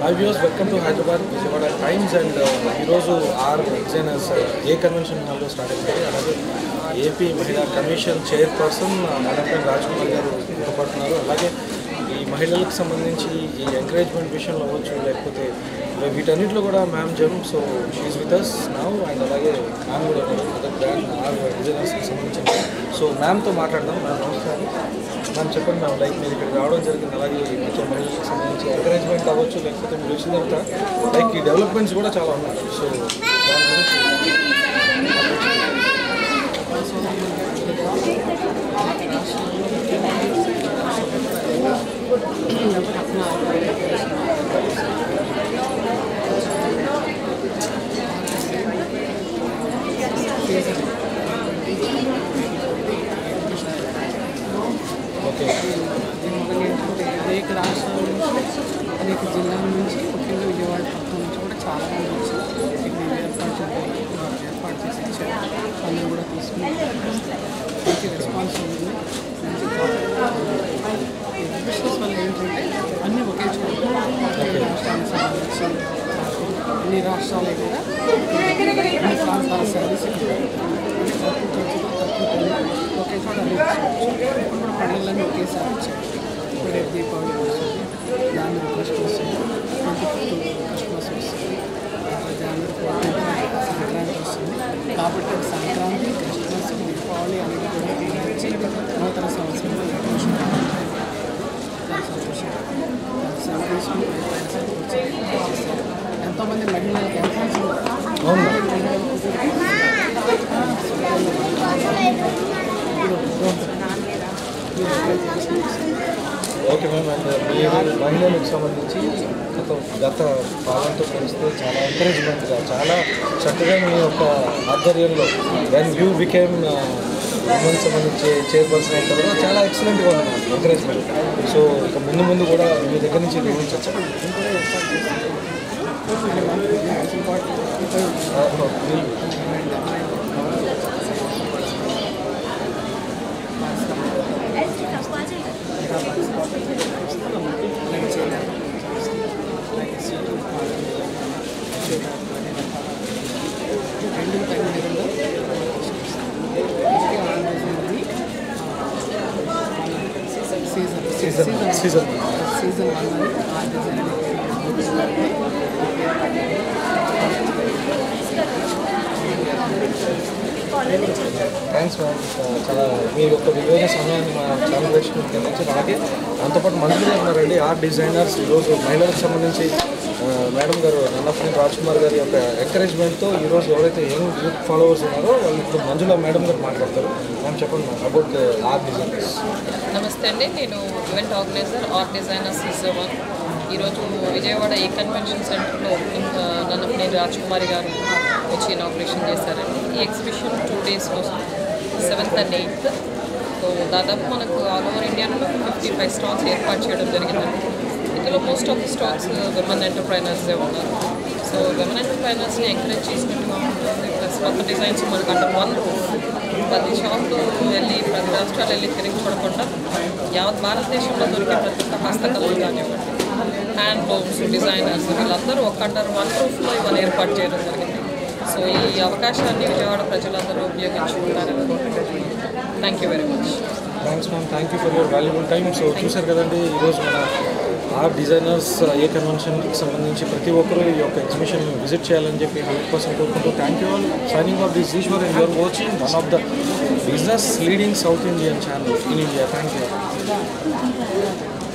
High views welcome to Hyderabad Vijayawada times and ఈరోజు R designers A convention హాల్లో start అయింది అలాగే ఏపీ మహిళా కమిషన్ చైర్పర్సన్ మేడం రాజ్కుమార్ గారు ఇష్టపడుతున్నారు అలాగే ఈ మహిళలకు సంబంధించి ఈ ఎంకరేజ్మెంట్ విషయంలో అవ్వచ్చు లేకపోతే వీటన్నిటిలో కూడా మ్యామ్ జమ్ సో షీఈ్ విత్ అస్ నౌ అండ్ అలాగే మ్యామ్ కూడా అదర్ బ్రాండ్ ఆర్ డిజైనర్స్కి సంబంధించిన సో మ్యామ్తో మాట్లాడదాం మ్యామ్ నమస్కారం మ్యామ్ చెప్పండి మ్యామ్ లైక్ మీరు ఇక్కడ రావడం జరిగింది అలాగే ఈ మధ్య మహిళలకు సంబంధించి ఎంకరేజ్మెంట్ అవ్వచ్చు లేకపోతే మీరు వచ్చిన తర్వాత లైక్ ఈ డెవలప్మెంట్స్ కూడా చాలా ఉన్నాయి సో దాని గురించి ఓకే అనేక రాష్ట్రాల నుంచి అనేక జిల్లాల నుంచి ముఖ్యంగా విజయవాడ పట్టణం నుంచి కూడా చాలా మంది వచ్చి ఇక్కడ మేము ఏర్పాటు చేయాలి వాళ్ళు ఏర్పాటు చేసి ఇచ్చారు అందరూ కూడా తీసుకుని మంచి రెస్పాన్స్ ఉంది మంచి ఎగ్జిబిషన్స్ వల్ల ఏంటంటే అన్నీ ఒకే చోట ఒకే రాష్ట్రానికి సంబంధించి అన్ని రాష్ట్రాలు కూడా అన్ని ప్రాంతాల సర్వీస్ ఇక్కడ తక్కువ ఖర్చుతో తక్కువ టైంలో ఒకే చోట అన్ని తీసుకోవచ్చు ఇప్పుడు కూడా పండుగలన్నీ ఒకేసారి వచ్చాయి ఇప్పుడు రేపు దీపావళి వస్తుంది జనవరి ఫస్ట్ వస్తుంది ట్వంటీ ఫిఫ్త్ క్రిస్మస్ వస్తుంది జనవరి ఫోర్టీన్త్ సంక్రాంతి వస్తుంది కాబట్టి సంక్రాంతి క్రిస్మస్ దీపావళి అనేది కూడా ఉపయోగించి నూతన సంవత్సరంలో ఎక్కువ శుభాకాంక్షలు. చాలా సంతోషం సెలవు తీసుకుని ప్రయత్నించాలి. వచ్చి ఎంతోమంది మహిళలకు ఎంకరేజ్ అవును ఓకే మ్యామ్ అండ్ మీరు మహిళలకు సంబంధించి గత గత పాలనతో పోలిస్తే చాలా ఎంకరేజ్మెంట్గా చాలా చక్కగా మీ యొక్క ఆధ్వర్యంలో వెన్ యూ బికేమ్ ఉమెన్ సంబంధించి చైర్పర్సన్ అయిన తర్వాత చాలా ఎక్సలెంట్గా ఉంది ఎంకరేజ్మెంట్ సో ఇక ముందు ముందు కూడా మీ దగ్గర నుంచి నిర్వహించవచ్చు రెండు టైం లేకుండా season season season season one అని ఆ డిజైన్ థ్యాంక్స్ మ్యామ్ చాలా మీ యొక్క విలువైన సమయాన్ని మా ఛానల్ ప్రేక్షకులకు అందించారు అలాగే దాంతోపాటు మంత్రులు ఉన్నారండి ఆర్ట్ డిజైనర్స్ ఈరోజు మహిళలకు సంబంధించి ఆ, మేడం గారు నన్నపల్లి రాజ్ కుమార్ గారి యొక్క ఎంకరేజ్మెంట్తో ఈరోజు ఎవరైతే యంగ్ యూత్ ఫాలోవర్స్ ఉన్నారో వాళ్ళు ఇప్పుడు మంజుల మేడం గారు మాట్లాడతారు మ్యామ్ చెప్పండి మ్యామ్ అబౌట్ ఆర్ట్ డిజైనర్స్ నమస్తే అండి నేను event organizer art designer season one ఈరోజు విజయవాడ ఈ కన్వెన్షన్ సెంటర్లో ఇంకా నన్నపనేని రాజ్కుమారి గారు వచ్చి ఇనాగ్రేషన్ చేశారండి ఈ ఎగ్జిబిషన్ టూ డేస్ కోసం సెవెంత్ అండ్ ఎయిత్ సో దాదాపు మనకు ఆల్ ఓవర్ ఇండియా నుండి ఒక ఫిఫ్టీ ఫైవ్ స్టాల్స్ ఏర్పాటు చేయడం జరిగిందండి ఇందులో most of the stalls women ఎంటర్ప్రైనర్సే ఉన్నారు సో విమెన్ ఎంటర్ప్రైనర్స్ని ఎంకరేజ్ చేసినట్టుగా ఉంటుంది ప్లస్ కొత్త డిజైన్స్ మనకు అంటే వన్ ప్రతి షాప్లో వెళ్ళి ప్రతి రాష్ట్రాలు వెళ్ళి తిరిగి చూడకుండా యావత్ భారతదేశంలో దొరికే ప్రతి ఒక్క హస్తకళలు కానివ్వండి హ్యాండ్ లూమ్స్ డిజైనర్స్ వీళ్ళందరూ ఒక అండర్ వన్ రూఫ్లో ఇవాళ ఏర్పాటు చేయడం జరిగింది సో ఈ అవకాశాన్ని విజయవాడ ప్రజలందరూ ఉపయోగించుకుంటారని కోరుకుంటున్నాను thank you very much thanks ma'am thank you for your valuable time so చూశారు కదండి ఈరోజు మన ఆర్ట్ డిజైనర్స్ ఏ కన్వెన్షన్కి సంబంధించి ప్రతి ఒక్కరూ ఈ యొక్క ఎగ్జిబిషన్ విజిట్ చేయాలని చెప్పి హండ్రెడ్ పర్సెంట్ కోరుకుంటూ thank you all signing off this Eshwar and you're watching one of the business leading South Indian channel in India thank you